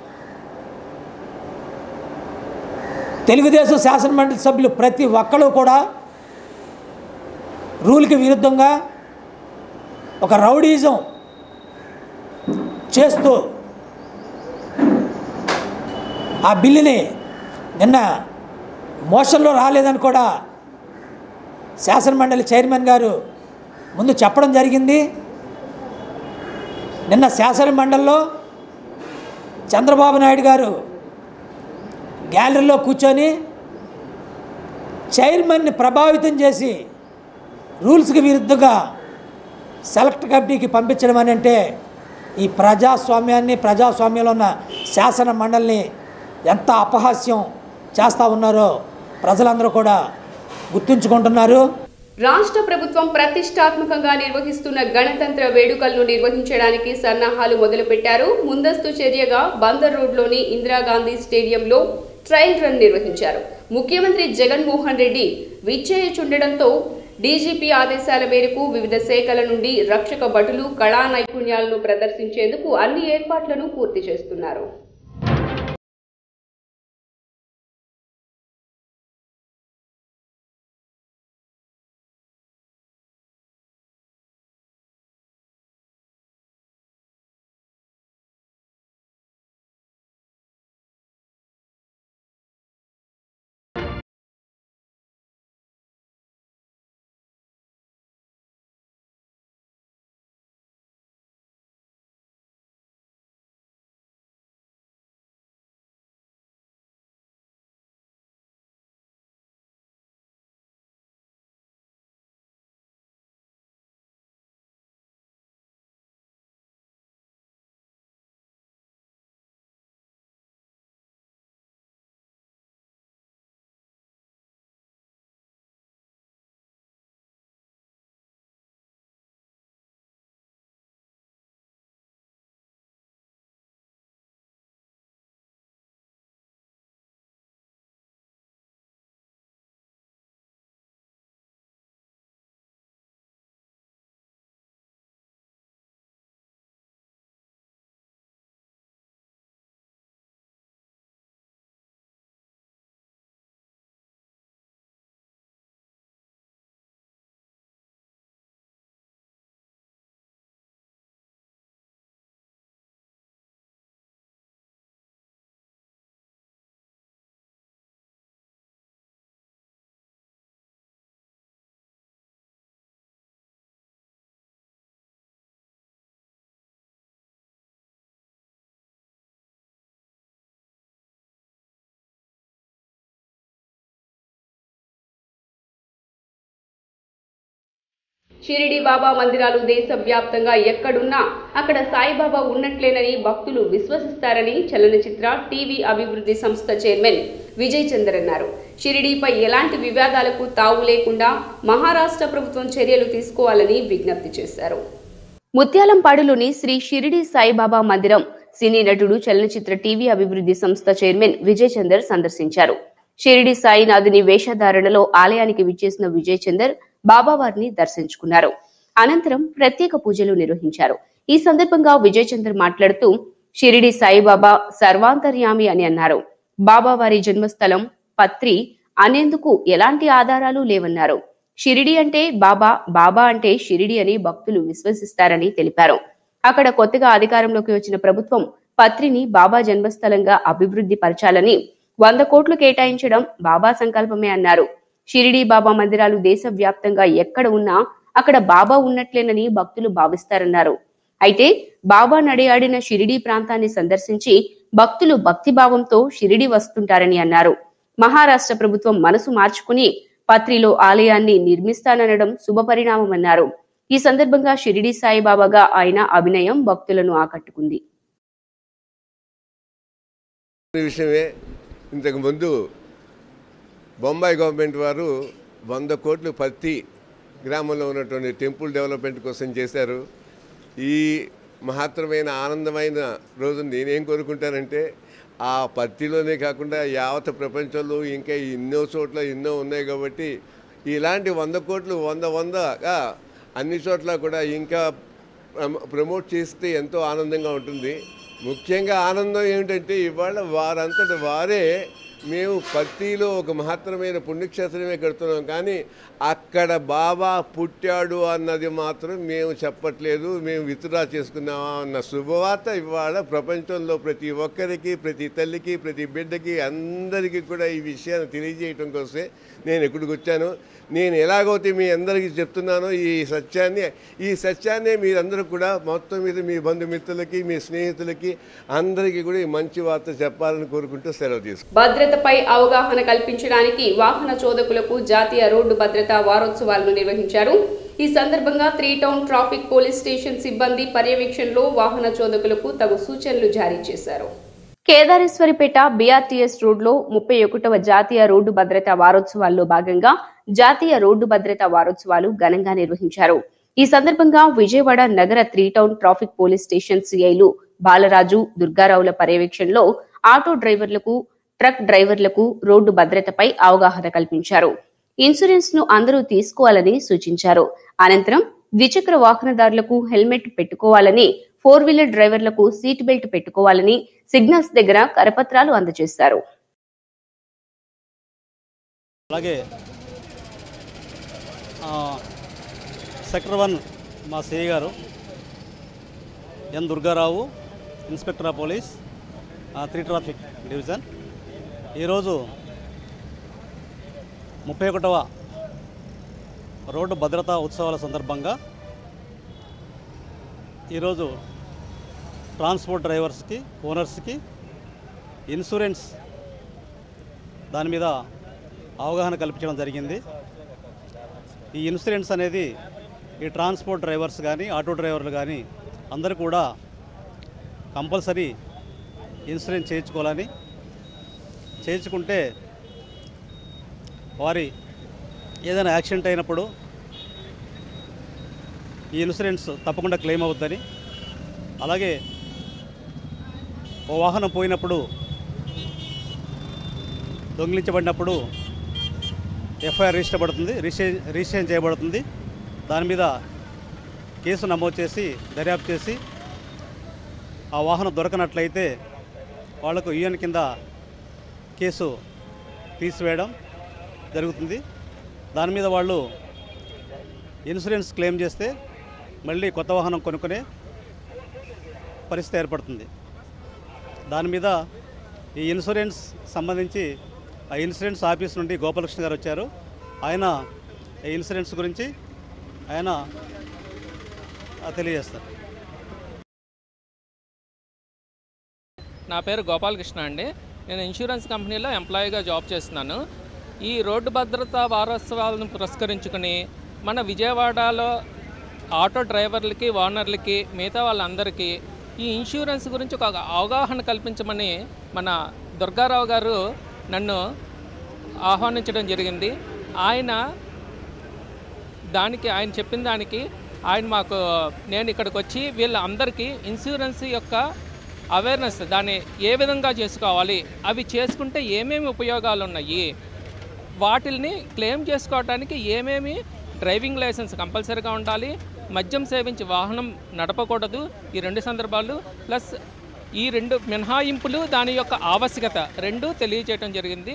తెలుగుదేశం శాసనమండలి సభ్యులు ప్రతి ఒక్కరు కూడా రూల్కి విరుద్ధంగా ఒక రౌడీజం చేస్తూ ఆ బిల్లుని నిన్న మోషన్లో రాలేదని కూడా శాసనమండలి చైర్మన్ గారు ముందు చెప్పడం జరిగింది నిన్న శాసనమండలిలో చంద్రబాబు నాయుడు గారు గ్యాలరీలో కూర్చొని చైర్మన్ని ప్రభావితం చేసి రూల్స్కి విరుద్ధంగా సెలెక్ట్ కమిటీకి పంపించడం అని అంటే ఈ ప్రజాస్వామ్యాన్ని ప్రజాస్వామ్యంలో ఉన్న శాసన మండలిని ఎంత అపహాస్యం చేస్తూ ఉన్నారో ప్రజలందరూ కూడా గుర్తుంచుకుంటున్నారు రాష్ట్ర ప్రభుత్వం ప్రతిష్టాత్మకంగా నిర్వహిస్తున్న గణతంత్ర వేడుకలను నిర్వహించడానికి సన్నాహాలు మొదలుపెట్టారు ముందస్తు చర్యగా బందర్ రోడ్లోని ఇందిరాగాంధీ స్టేడియంలో ట్రయల్ రన్ నిర్వహించారు ముఖ్యమంత్రి జగన్మోహన్ రెడ్డి విచ్చేయుచుండడంతో డీజీపీ ఆదేశాల మేరకు వివిధ శాఖల నుండి రక్షక భటులు కళా నైపుణ్యాలను ప్రదర్శించేందుకు అన్ని ఏర్పాట్లను పూర్తి చేస్తున్నారు షిరిడి బాబా మందిరాలు దేశవ్యాప్తంగా ఎక్కడున్నా అక్కడ సాయిబాబా ఉన్నట్లేనని భక్తులు విశ్వసిస్తారని చలనచిత్ర టీవీ అభివృద్ధి సంస్థ చైర్మన్ విజయ్ చందర్ అన్నారు షిరిడీపై ఎలాంటి వివాదాలకు తావు లేకుండా మహారాష్ట్ర ప్రభుత్వం చర్యలు తీసుకోవాలని విజ్ఞప్తి చేశారు ముత్యాలంపాడులోని శ్రీ షిరిడి సాయిబాబా మందిరం సినీ నటుడు చలనచిత్ర టీవీ అభివృద్ధి సంస్థ చైర్మన్ విజయ్ చందర్ సందర్శించారు షిరిడి సాయినాథుని వేషధారణలో ఆలయానికి విచ్చేసిన విజయ్ చందర్ బాబావారిని దర్శించుకున్నారు అనంతరం ప్రత్యేక పూజలు నిర్వహించారు ఈ సందర్భంగా విజయ్ చందర్ మాట్లాడుతూ షిరిడి సాయిబాబా సర్వాంతర్యామి అని అన్నారు బాబావారి జన్మస్థలం పత్రి అనేందుకు ఎలాంటి ఆధారాలు లేవన్నారు షిరిడి అంటే బాబా బాబా అంటే షిరిడి అని భక్తులు విశ్వసిస్తారని తెలిపారు అక్కడ కొత్తగా అధికారంలోకి వచ్చిన ప్రభుత్వం పత్రిని బాబా జన్మస్థలంగా అభివృద్ధి పరచాలని వంద కోట్లు కేటాయించడం బాబా సంకల్పమే అన్నారు షిరిడి బాబా మందిరాలు దేశవ్యాప్తంగా ఎక్కడ ఉన్నా అక్కడ బాబా ఉన్నట్లేనని భక్తులు భావిస్తారన్నారు అయితే బాబా నడియాడిన షిరిడి ప్రాంతాన్ని సందర్శించి భక్తులు భక్తిభావంతో షిరిడి వస్తుంటారని అన్నారు మహారాష్ట్ర ప్రభుత్వం మనసు మార్చుకుని పత్రిలో ఆలయాన్ని నిర్మిస్తాననడం శుభపరిణామమన్నారు ఈ సందర్భంగా షిరిడి సాయిబాబాగా ఆయన అభినయం భక్తులను ఆకట్టుకుంది ఈ విషయమే ఇంతకుముందు బొంబాయి గవర్నమెంట్ వారు వంద కోట్లు ప్రతి గ్రామంలో ఉన్నటువంటి టెంపుల్ డెవలప్మెంట్ కోసం చేశారు ఈ మహత్తరమైన ఆనందమైన రోజును నేనేం కోరుకుంటానంటే ఆ పత్తిలోనే కాకుండా యావత్ ప్రపంచంలో ఇంకా ఎన్నో చోట్ల ఎన్నో ఉన్నాయి కాబట్టి ఇలాంటి వంద కోట్లు వంద వందగా అన్ని చోట్ల కూడా ఇంకా ప్రమ- ప్రమోట్ చేస్తే ఎంతో ఆనందంగా ఉంటుంది ముఖ్యంగా ఆనందం ఏమిటంటే ఇవాళ వారంతట వారే మేము పత్తిలో ఒక మహత్తరమైన పుణ్యక్షేత్రమే కడుతున్నాం కానీ అక్కడ బాబా పుట్టాడు అన్నది మాత్రం మేము చెప్పట్లేదు మేము విత్డ్రా చేసుకున్నామా అన్న శుభవార్త ఇవాళ ప్రపంచంలో ప్రతి ఒక్కరికి ప్రతి తల్లికి ప్రతి బిడ్డకి అందరికీ కూడా ఈ విషయాన్ని తెలియజేయటం కోసమే నేను ఇక్కడికి వచ్చాను నేను ఎలాగైతే మీ అందరికీ చెప్తున్నానో ఈ సత్యాన్ని ఈ సత్యాన్ని మీరందరూ కూడా మొత్తం మీద మీ బంధుమిత్రులకి మీ స్నేహితులకి అందరికీ కూడా ఈ మంచి వార్త చెప్పాలని కోరుకుంటూ సెలవు తీసుకుంటాను భద్రతపై అవగాహన కల్పించడానికి వాహన చోదకులకు జాతీయ రోడ్డు భద్రతా వారోత్సవాలను నిర్వహించారు ఈ సందర్భంగా three town traffic police station సిబ్బంది పర్యవేక్షణలో వాహన చోదకులకు తగు సూచనలు జారీ చేశారు కేదారేశ్వరిపేట బీఆర్టీఎస్ రోడ్లో ముప్పై ఒకటవ జాతీయ రోడ్డు భద్రతా వారోత్సవాల్లో భాగంగా జాతీయ రోడ్డు భద్రతా వారోత్సవాలు ఘనంగా నిర్వహించారు ఈ సందర్భంగా విజయవాడ నగర three town traffic police station సిఐలు బాలరాజు దుర్గారావుల పర్యవేక్షణలో ఆటో డ్రైవర్లకు ట్రక్ డ్రైవర్లకు రోడ్డు భద్రతపై అవగాహన కల్పించారు ఇన్సూరెన్స్ ను అందరూ తీసుకోవాలని సూచించారు అనంతరం ద్విచక్ర వాహనదారులకు హెల్మెట్ పెట్టుకోవాలని ఫోర్ వీలర్ డ్రైవర్లకు సీట్ బెల్ట్ పెట్టుకోవాలని సిగ్నల్స్ దగ్గర కరపత్రాలు అందజేశారు అలాగే ఆ, సెక్టర్ వన్ మా CI garu N Durgarao inspector of police ఆ, త్రీ ట్రాఫిక్ డివిజన్ ఈరోజు ముప్పై ఒకటవ రోడ్డు భద్రతా ఉత్సవాల సందర్భంగా ఈరోజు ట్రాన్స్పోర్ట్ డ్రైవర్స్కి ఓనర్స్కి ఇన్సూరెన్స్ దాని మీద అవగాహన కల్పించడం జరిగింది ఈ ఇన్సూరెన్స్ అనేది ఈ ట్రాన్స్పోర్ట్ డ్రైవర్స్ కానీ ఆటో డ్రైవర్లు కానీ అందరూ కూడా కంపల్సరీ ఇన్సూరెన్స్ చేయించుకోవాలని చేయించుకుంటే వారి ఏదైనా యాక్సిడెంట్ అయినప్పుడు ఈ ఇన్సూరెన్స్ తప్పకుండా క్లెయిమ్ అవుతుందని అలాగే ఓ వాహనం పోయినప్పుడు దొంగిలించబడినప్పుడు ఎఫ్ఐఆర్ రిజిస్టర్ పడుతుంది రిజిస్ట్రే రిజిస్ట్రేషన్ చేయబడుతుంది దాని మీద కేసు నమోదు చేసి దర్యాప్తు చేసి ఆ వాహనం దొరకనట్లయితే వాళ్లకు యూఎన్ కింద కేసు తీసివేయడం జరుగుతుంది దాని మీద వాళ్ళు ఇన్సూరెన్స్ క్లెయిమ్ చేస్తే మళ్ళీ కొత్త వాహనం కొనుక్కునే పరిస్థితి ఏర్పడుతుంది దాని మీద ఈ ఇన్సూరెన్స్ సంబంధించి ఆ ఇన్సూరెన్స్ ఆఫీస్ నుండి గోపాలకృష్ణ గారు వచ్చారు ఆయన ఈ ఇన్సూరెన్స్ గురించి ఆయన ఆ, తెలియజేస్తారు నా పేరు గోపాలకృష్ణ అండి నేను ఇన్సూరెన్స్ కంపెనీలో ఎంప్లాయీగా జాబ్ చేస్తున్నాను ఈ రోడ్డు భద్రతా వారోత్సవాలను పురస్కరించుకుని మన విజయవాడలో ఆటో డ్రైవర్లకి ఓనర్లకి మిగతా వాళ్ళందరికీ ఈ ఇన్సూరెన్స్ గురించి ఒక అవగాహన కల్పించమని మన దుర్గారావు గారు నన్ను ఆహ్వానించడం జరిగింది ఆయన దానికి ఆయన చెప్పిన దానికి ఆయన మాకు నేను ఇక్కడికి వచ్చి వీళ్ళందరికీ ఇన్సూరెన్స్ యొక్క అవేర్నెస్ దాన్ని ఏ విధంగా చేసుకోవాలి అవి చేసుకుంటే ఏమేమి ఉపయోగాలు ఉన్నాయి వాటిల్ని క్లెయిమ్ చేసుకోవడానికి ఏమేమి డ్రైవింగ్ లైసెన్స్ కంపల్సరీగా ఉండాలి మద్యం సేవించి వాహనం నడపకూడదు ఈ రెండు సందర్భాలు ప్లస్ ఈ రెండు మినహాయింపులు దాని యొక్క ఆవశ్యకత రెండు తెలియజేయడం జరిగింది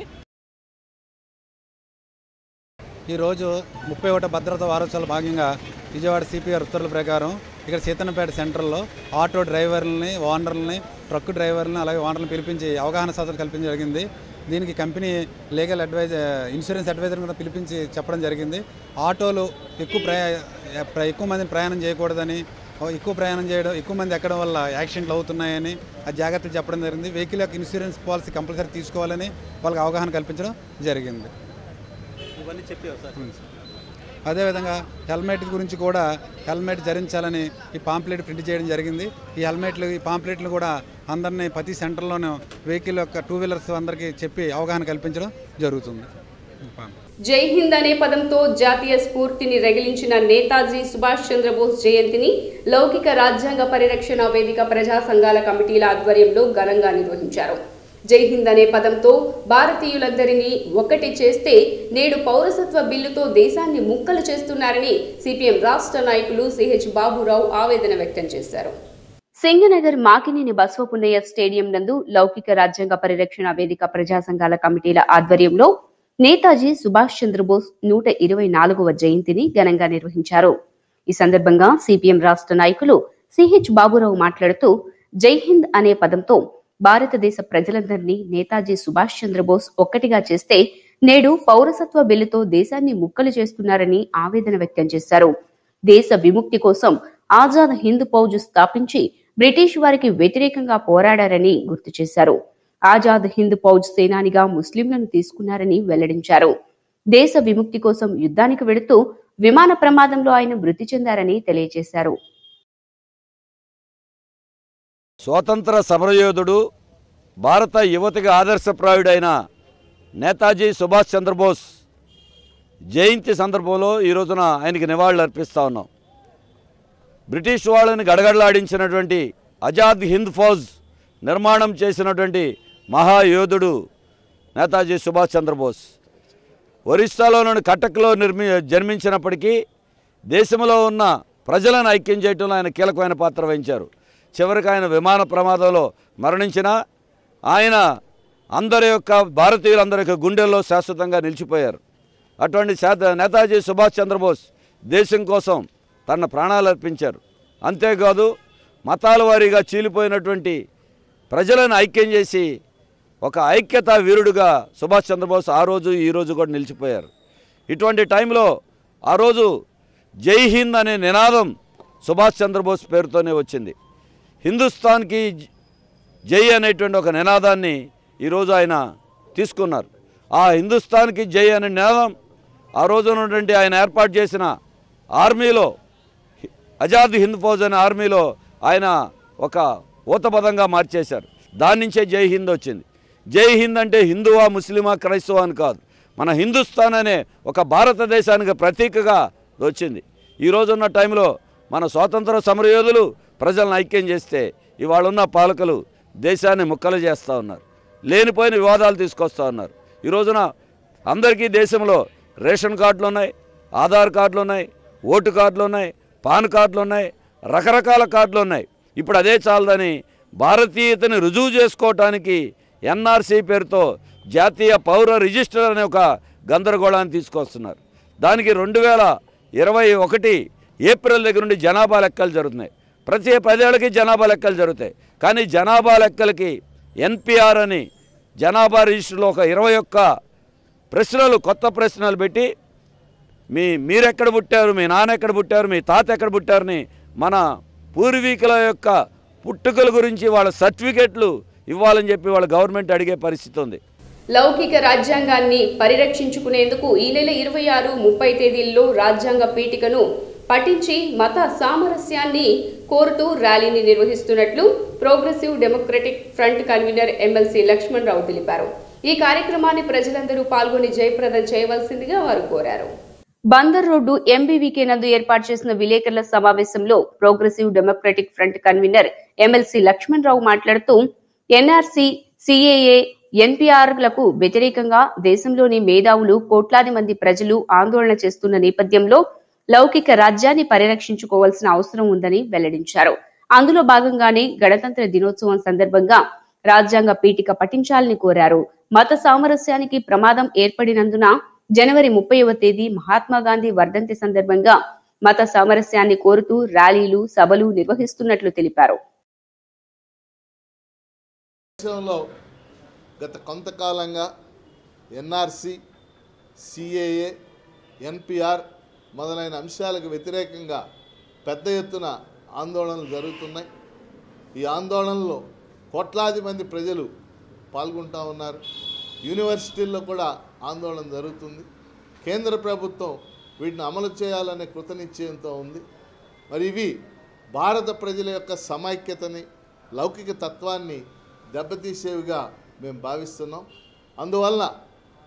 ఈరోజు ముప్పై ఒకటి భద్రతా వారోత్సవాల భాగంగా విజయవాడ సిపిఆర్ ఉత్తర్వుల ప్రకారం ఇక్కడ సీతన్నపేట సెంటర్లో ఆటో డ్రైవర్లని ఓనర్లని ట్రక్ డ్రైవర్లని అలాగే ఓనర్లను పిలిపించి అవగాహన సదస్సు కల్పించడం జరిగింది దీనికి company legal advice insurance adviser కూడా పిలిపించి చెప్పడం జరిగింది ఆటోలు ఎక్కువ ప్రయా ప్ర- ఎక్కువ మందిని ప్రయాణం చేయకూడదని ఓ ఎక్కువ ప్రయాణం చేయడం ఎక్కువ మంది ఎక్కడం వల్ల యాక్సిడెంట్లు అవుతున్నాయని ఆ జాగ్రత్తలు చెప్పడం జరిగింది వెహికల్ యొక్క ఇన్సూరెన్స్ పాలసీ కంపల్సరీ తీసుకోవాలని వాళ్ళకి అవగాహన కల్పించడం జరిగింది ఇవన్నీ చెప్పావు సార్ అదేవిధంగా హెల్మెట్ గురించి కూడా హెల్మెట్ ధరించాలని ఈ పాంప్లెట్ ప్రింట్ చేయడం జరిగింది ఈ హెల్మెట్లు ఈ పాంప్లెట్లు కూడా అందరినీ ప్రతి సెంటర్లోనూ వెహికల్ యొక్క టూ వీలర్స్ అందరికీ చెప్పి అవగాహన కల్పించడం జరుగుతుంది జై హింద్ అనే పదంతో జాతీయ స్ఫూర్తిని రగిలించిన నేతాజీ సుభాష్ చంద్రబోస్ జయంతిని లౌకిక రాజ్యాంగ పరిరక్షణ వేదిక ప్రజా సంఘాల కమిటీల ఆధ్వర్యంలో ఘనంగా నిర్వహించారు జై హింద్ అనే పదంతో భారతీయులందరినీ ఒక్కటి చేస్తే నేడు పౌరసత్వ బిల్లుతో దేశాన్ని ముక్కలు చేస్తున్నారని సిపిఎం రాష్ట్ర నాయకులు సిహెచ్ బాబురావు ఆవేదన వ్యక్తం చేశారు సింగనగర్ మాకినేని బసవపున్నయ్య స్టేడియం నందు లౌకిక రాజ్యాంగ పరిరక్షణ వేదిక ప్రజా సంఘాల కమిటీల ఆధ్వర్యంలో నేతాజీ సుభాష్ చంద్రబోస్ నూట ఇరవై నాలుగవ జయంతిని ఘనంగా నిర్వహించారు ఈ సందర్భంగా సిపిఎం రాష్ట్ర నాయకులు సిహెచ్ బాబురావు మాట్లాడుతూ జై హింద్ అనే పదంతో భారతదేశ ప్రజలందరినీ నేతాజీ సుభాష్ చంద్రబోస్ ఒక్కటిగా చేస్తే నేడు పౌరసత్వ బిల్లుతో దేశాన్ని ముక్కలు చేస్తున్నారని ఆవేదన వ్యక్తం చేశారు దేశ విముక్తి కోసం ఆజాద్ హింద్ ఫౌజ్ స్థాపించి బ్రిటిష్ వారికి వ్యతిరేకంగా పోరాడారని గుర్తు చేశారు ఆజాద్ హింద్ ఫౌజ్ సేనానిగా ముస్లింలను తీసుకున్నారని వెల్లడించారు దేశ విముక్తి కోసం యుద్ధానికి వెళుతూ విమాన ప్రమాదంలో ఆయన మృతి చెందారని తెలియజేశారు స్వాతంత్ర సమరయోధుడు భారత యువతికి ఆదర్శప్రాయుడైన నేతాజీ సుభాష్ చంద్రబోస్ జయంతి సందర్భంలో ఈ రోజున ఆయనకి నివాళులు అర్పిస్తా ఉన్నాం బ్రిటిష్ వాళ్ళని గడగడలాడించినటువంటి ఆజాద్ హింద్ ఫౌజ్ నిర్మాణం చేసినటువంటి మహాయోధుడు నేతాజీ సుభాష్ చంద్రబోస్ ఒరిస్సాలోని కటక్లో నిర్మి జన్మించినప్పటికీ దేశంలో ఉన్న ప్రజలను ఐక్యం చేయడంలో ఆయన కీలకమైన పాత్ర వహించారు చివరికి ఆయన విమాన ప్రమాదంలో మరణించిన ఆయన అందరి యొక్క భారతీయులందరి యొక్క గుండెల్లో శాశ్వతంగా నిలిచిపోయారు అటువంటి శాత నేతాజీ సుభాష్ చంద్రబోస్ దేశం కోసం తన ప్రాణాలు అర్పించారు అంతేకాదు మతాల వారీగా చీలిపోయినటువంటి ప్రజలను ఐక్యం చేసి ఒక ఐక్యతా వీరుడుగా సుభాష్ చంద్రబోస్ ఆ రోజు ఈ రోజు కూడా నిలిచిపోయారు ఇటువంటి టైంలో ఆ రోజు జై హింద్ అనే నినాదం సుభాష్ చంద్రబోస్ పేరుతోనే వచ్చింది హిందుస్థాన్కి జై అనేటువంటి ఒక నినాదాన్ని ఈరోజు ఆయన తీసుకున్నారు ఆ హిందుస్థాన్కి జై అనే నినాదం ఆ రోజు ఉన్నటువంటి ఆయన ఏర్పాటు చేసిన ఆర్మీలో ఆజాద్ హింద్ ఫౌజ్ అనే ఆర్మీలో ఆయన ఒక ఊతపదంగా మార్చేశారు దాని నుంచే జై హింద్ వచ్చింది జై హింద్ అంటే హిందువా ముస్లిమా క్రైస్తవా అని కాదు మన హిందుస్థాన్ అనే ఒక భారతదేశానికి ప్రతీకగా వచ్చింది ఈ రోజున్న టైంలో మన స్వాతంత్ర సమరయోధులు ప్రజలను ఐక్యం చేస్తే ఇవాళ ఉన్న పాలకులు దేశాన్ని ముక్కలు చేస్తూ ఉన్నారు లేనిపోయిన వివాదాలు తీసుకొస్తూ ఉన్నారు ఈ రోజున అందరికీ దేశంలో రేషన్ కార్డులు ఉన్నాయి ఆధార్ కార్డులు ఉన్నాయి ఓటు కార్డులు ఉన్నాయి పాన్ కార్డులు ఉన్నాయి రకరకాల కార్డులు ఉన్నాయి ఇప్పుడు అదే చాలదని భారతీయతని రుజువు చేసుకోవటానికి ఎన్ఆర్సీ పేరుతో జాతీయ పౌర రిజిస్టర్ అనే ఒక గందరగోళాన్ని తీసుకొస్తున్నారు దానికి రెండు వేల ఇరవై ఒకటి ఏప్రిల్ దగ్గర నుండి జనాభా లెక్కలు జరుగుతున్నాయి ప్రతి పదేళ్ళకి జనాభా లెక్కలు జరుగుతాయి కానీ జనాభా లెక్కలకి ఎన్పిఆర్ అని జనాభా రిజిస్టర్లో ఒక ఇరవై ఒక్క ప్రశ్నలు కొత్త ప్రశ్నలు పెట్టి మీ మీరెక్కడ పుట్టారు మీ నాన్న ఎక్కడ పుట్టారు మీ తాత ఎక్కడ పుట్టారని మన పూర్వీకుల యొక్క పుట్టుకల గురించి వాళ్ళ సర్టిఫికెట్లు ఇవ్వాలని చెప్పి వాళ్ళ గవర్నమెంట్ అడిగే పరిస్థితి ఉంది లౌకిక రాజ్యాంగాన్ని పరిరక్షించుకునేందుకు ఈ నెల ఇరవై ఆరు ముప్పై తేదీల్లో రాజ్యాంగ పీఠికను పఠించి మత సామరస్యాన్ని కోరుతూ ర్యాలీని నిర్వహిస్తున్నట్లు progressive democratic front convener MLC Lakshman Rao తెలిపారు ఈ కార్యక్రమాన్ని ప్రజలందరూ పాల్గొని జయప్రదం చేయవలసిందిగా వారు కోరారు బందర్ రోడ్డు ఎంబీవీకే నందు ఏర్పాటు చేసిన విలేకరుల సమావేశంలో progressive democratic front convener MLC Lakshman Rao మాట్లాడుతూ ఎన్ఆర్సీ సిఏఏ ఎన్పీఆర్లకు వ్యతిరేకంగా దేశంలోని మేధావులు కోట్లాది మంది ప్రజలు ఆందోళన చేస్తున్న నేపథ్యంలో లౌకిక రాజ్యాన్ని పరిరక్షించుకోవాల్సిన అవసరం ఉందని వెల్లడించారు అందులో భాగంగానే గణతంత్ర దినోత్సవం సందర్భంగా రాజ్యాంగ పీఠిక పఠించాలని కోరారు మత సామరస్యానికి ప్రమాదం ఏర్పడినందున జనవరి ముప్పైవ తేదీ మహాత్మా గాంధీ వర్ధంతి సందర్భంగా మత సామరస్యాన్ని కోరుతూ ర్యాలీలు సభలు నిర్వహిస్తున్నట్లు తెలిపారు దేశంలో గత కొంతకాలంగా ఎన్ఆర్సి సిఏఏ ఎన్పిఆర్ మొదలైన అంశాలకు వ్యతిరేకంగా పెద్ద ఎత్తున ఆందోళనలు జరుగుతున్నాయి ఈ ఆందోళనలో కోట్లాది మంది ప్రజలు పాల్గొంటూ ఉన్నారు యూనివర్సిటీల్లో కూడా ఆందోళన జరుగుతుంది కేంద్ర ప్రభుత్వం వీటిని అమలు చేయాలనే కృతనిశ్చయంతో ఉంది మరి ఇవి భారత ప్రజల యొక్క సమైక్యతని లౌకిక తత్వాన్ని దెబ్బతీసేవిగా మేము భావిస్తున్నాం అందువలన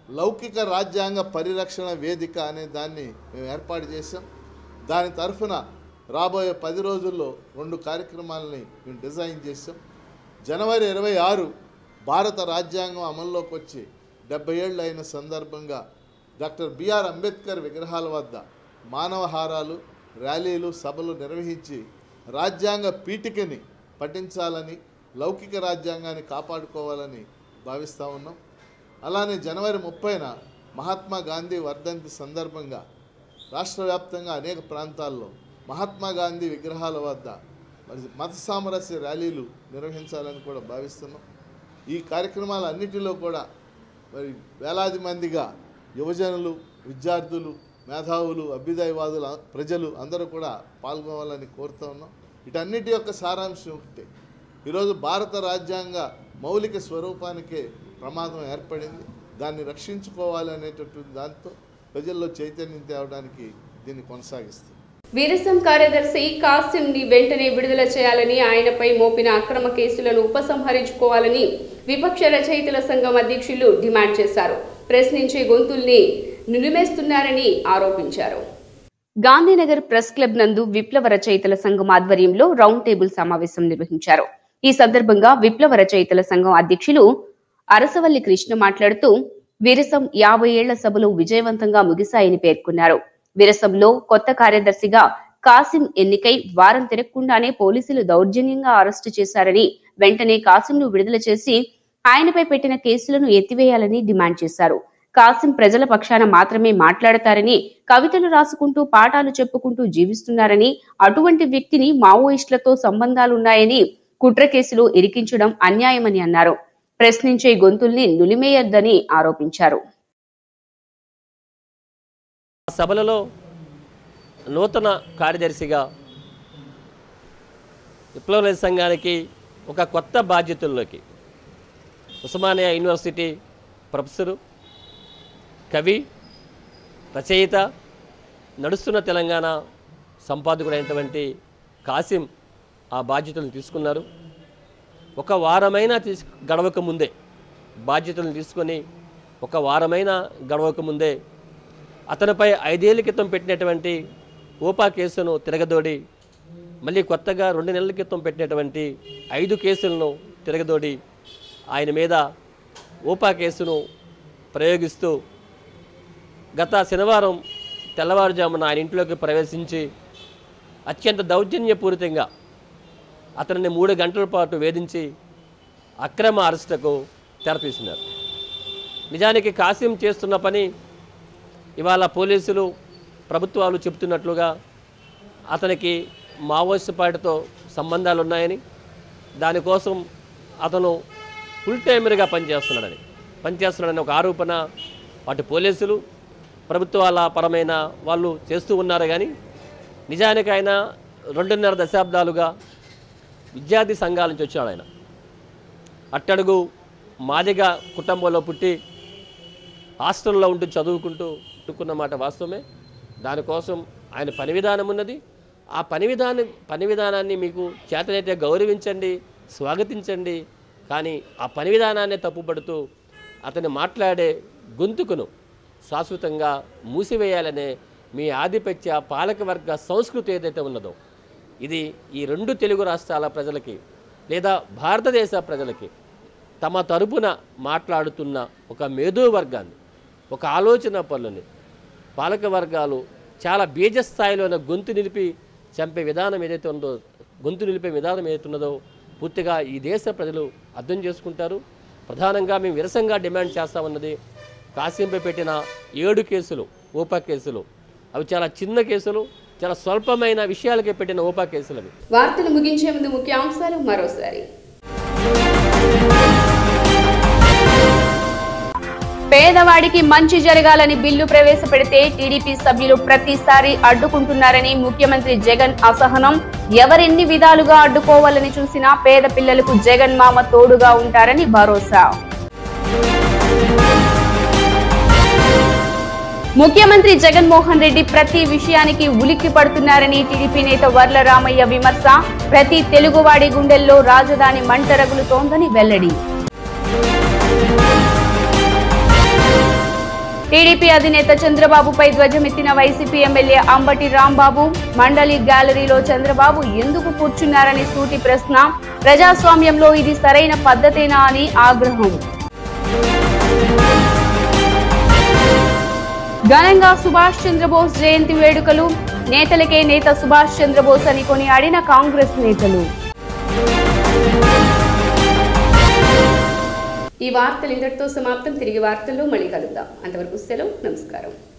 లౌకిక రాజ్యాంగ పరిరక్షణ వేదిక అనే దాన్ని మేము ఏర్పాటు చేసాం దాని తరఫున రాబోయే పది రోజుల్లో రెండు కార్యక్రమాలని మేము డిజైన్ చేసాం జనవరి ఇరవై ఆరు భారత రాజ్యాంగం అమల్లోకి వచ్చి డెబ్బై ఏళ్ళు అయిన సందర్భంగా డాక్టర్ బిఆర్ అంబేద్కర్ విగ్రహాల వద్ద మానవహారాలు ర్యాలీలు సభలు నిర్వహించి రాజ్యాంగ పీఠికని పఠించాలని లౌకిక రాజ్యాంగాన్ని కాపాడుకోవాలని భావిస్తూ ఉన్నాం అలానే జనవరి ముప్పైన మహాత్మా గాంధీ వర్ధంతి సందర్భంగా రాష్ట్ర వ్యాప్తంగా అనేక ప్రాంతాల్లో మహాత్మా గాంధీ విగ్రహాల వద్ద మరి మత సామరస్య ర్యాలీలు నిర్వహించాలని కూడా భావిస్తున్నాం ఈ కార్యక్రమాలన్నిటిలో కూడా మరి వేలాది మందిగా యువజనులు విద్యార్థులు మేధావులు అభ్యుదయవాదులు అ- ప్రజలు అందరూ కూడా పాల్గొనాలని కోరుతూ ఉన్నాం వీటన్నిటి యొక్క సారాంశం ఒకటే ఈరోజు భారత రాజ్యాంగ మౌలిక స్వరూపానికే ప్రమాదం ఏర్పడింది దాన్ని రక్షించుకోవాలి అనేటటువంటి దాంతో ప్రజల్లో చైతన్యం తేవడానికి దీన్ని కొనసాగిస్తుంది వీరసం కార్యదర్శి కాసిం ని వెంటనే విడుదల చేయాలని ఆయనపై మోపిన అక్రమ కేసులను ఉపసంహరించుకోవాలని విపక్ష రచయితల సంఘం అధ్యక్షులు డిమాండ్ చేశారు ప్రశ్నించే గొంతుల్ని నిలిమేస్తున్నారని ఆరోపించారు గాంధీనగర్ ప్రెస్ క్లబ్ నందు విప్లవ రచయితల సంఘం ఆధ్వర్యంలో రౌండ్ టేబుల్ సమావేశం నిర్వహించారు ఈ సందర్భంగా విప్లవ రచయితల సంఘం అధ్యక్షులు అరసవల్లి కృష్ణ మాట్లాడుతూ విరసం యాభై ఏళ్ల సభలు విజయవంతంగా ముగిశాయని పేర్కొన్నారు విరసంలో కొత్త కార్యదర్శిగా కాసిం ఎన్నికై వారం తిరగకుండానే పోలీసులు దౌర్జన్యంగా అరెస్టు చేశారని వెంటనే కాసింను విడుదల చేసి ఆయనపై పెట్టిన కేసులను ఎత్తివేయాలని డిమాండ్ చేశారు కాసిం ప్రజల పక్షాన మాత్రమే మాట్లాడతారని కవితలు రాసుకుంటూ పాఠాలు చెప్పుకుంటూ జీవిస్తున్నారని అటువంటి వ్యక్తిని మావోయిస్టులతో సంబంధాలున్నాయని కుట్ర కేసులో ఇరికించడం అన్యాయమని అన్నారు ప్రశ్నించే గొంతుల్ని నులిమేయొద్దని ఆరోపించారు ఆ సభలలో నూతన కార్యదర్శిగా విప్లవ సంఘానికి ఒక కొత్త బాధ్యతల్లోకి ఉస్మానియా యూనివర్సిటీ ప్రొఫెసరు కవి రచయిత నడుస్తున్న తెలంగాణ సంపాదకుడైనటువంటి కాసిం ఆ బాధ్యతలను తీసుకున్నారు ఒక వారమైనా తీసు గడవక ముందే బాధ్యతలను తీసుకొని ఒక వారమైనా గడవక ముందే అతనిపై ఐదేళ్ల క్రితం పెట్టినటువంటి ఓపా కేసును తిరగదోడి మళ్ళీ కొత్తగా రెండు నెలల క్రితం పెట్టినటువంటి ఐదు కేసులను తిరగదోడి ఆయన మీద ఓపా కేసును ప్రయోగిస్తూ గత శనివారం తెల్లవారుజామున ఆయన ఇంట్లోకి ప్రవేశించి అత్యంత దౌర్జన్యపూరితంగా అతనిని మూడు గంటల పాటు వేధించి అక్రమ అరెస్టుకు తెరతీసినారు నిజానికి కాసిం చేస్తున్న పని ఇవాళ పోలీసులు ప్రభుత్వాలు చెబుతున్నట్లుగా అతనికి మావోయిస్ట్ పార్టీతో సంబంధాలు ఉన్నాయని దానికోసం అతను ఫుల్ టైమర్గా పనిచేస్తున్నాడని పనిచేస్తున్నాడని ఒక ఆరోపణ అటు పోలీసులు ప్రభుత్వాల పరమైన వాళ్ళు చేస్తూ ఉన్నారు కానీ నిజానికి ఆయన రెండున్నర దశాబ్దాలుగా విద్యార్థి సంఘాల నుంచి వచ్చాడు ఆయన అట్టడుగు మాదిగ కుటుంబంలో పుట్టి హాస్టల్లో ఉంటూ చదువుకుంటూ పుట్టుకున్న మాట వాస్తవమే దానికోసం ఆయన పని విధానం ఉన్నది ఆ పని విధానం పని విధానాన్ని మీకు చేతనైతే గౌరవించండి స్వాగతించండి కానీ ఆ పని విధానాన్ని తప్పుపడుతూ అతను మాట్లాడే గొంతుకును శాశ్వతంగా మూసివేయాలనే మీ ఆధిపత్య పాలకవర్గ సంస్కృతి ఏదైతే ఉన్నదో ఇది ఈ రెండు తెలుగు రాష్ట్రాల ప్రజలకి లేదా భారతదేశ ప్రజలకి తమ తరపున మాట్లాడుతున్న ఒక మేధో వర్గాన్ని ఒక ఆలోచన పనులని పాలక వర్గాలు చాలా బీజస్థాయిలోన గొంతు నిలిపి చంపే విధానం ఏదైతే ఉందో గొంతు నిలిపే విధానం ఏదైతే ఉన్నదో పూర్తిగా ఈ దేశ ప్రజలు అర్థం చేసుకుంటారు ప్రధానంగా మేము విరసంగా డిమాండ్ చేస్తామన్నది కాసింపై పెట్టిన ఏడు కేసులు ఓపా కేసులు అవి చాలా చిన్న కేసులు చాలా స్వల్పమైన విషయాలకే పెట్టిన ఓపా కేసులు అవి వార్తలు ముగించే ముందు ముఖ్యాంశాలు మరోసారి పేదవాడికి మంచి జరగాలని బిల్లు ప్రవేశపెడితే టీడీపీ సభ్యులు ప్రతిసారి అడ్డుకుంటున్నారని ముఖ్యమంత్రి జగన్ అసహనం ఎవరెన్ని విధాలుగా అడ్డుకోవాలని చూసినా పేద పిల్లలకు జగన్ మామ తోడుగా ఉంటారని భరోసా ముఖ్యమంత్రి జగన్మోహన్ రెడ్డి ప్రతి విషయానికి ఉలిక్కి పడుతున్నారని టీడీపీ నేత వర్ల రామయ్య విమర్శ ప్రతి తెలుగువాడి గుండెల్లో రాజధాని మంట రగులుతోందని వెల్లడి టీడీపీ అధినేత చంద్రబాబుపై ధ్వజమెత్తిన వైసీపీ ఎమ్మెల్యే అంబటి రాంబాబు మండలి గ్యాలరీలో చంద్రబాబు ఎందుకు కూర్చున్నారని సూటి ప్రశ్న ప్రజాస్వామ్యంలో ఇది సరైన పద్ధతేనా అని ఆగ్రహం ఘనంగా సుభాష్ చంద్రబోస్ జయంతి వేడుకలు నేతలకే నేత సుభాష్ చంద్రబోస్ అని కొనియాడిన కాంగ్రెస్ నేతలు ఈ వార్తలు ఇంతటితో సమాప్తం తిరిగి వార్తల్లో మళ్ళీ కలుద్దాం అంతవరకు సెలవు నమస్కారం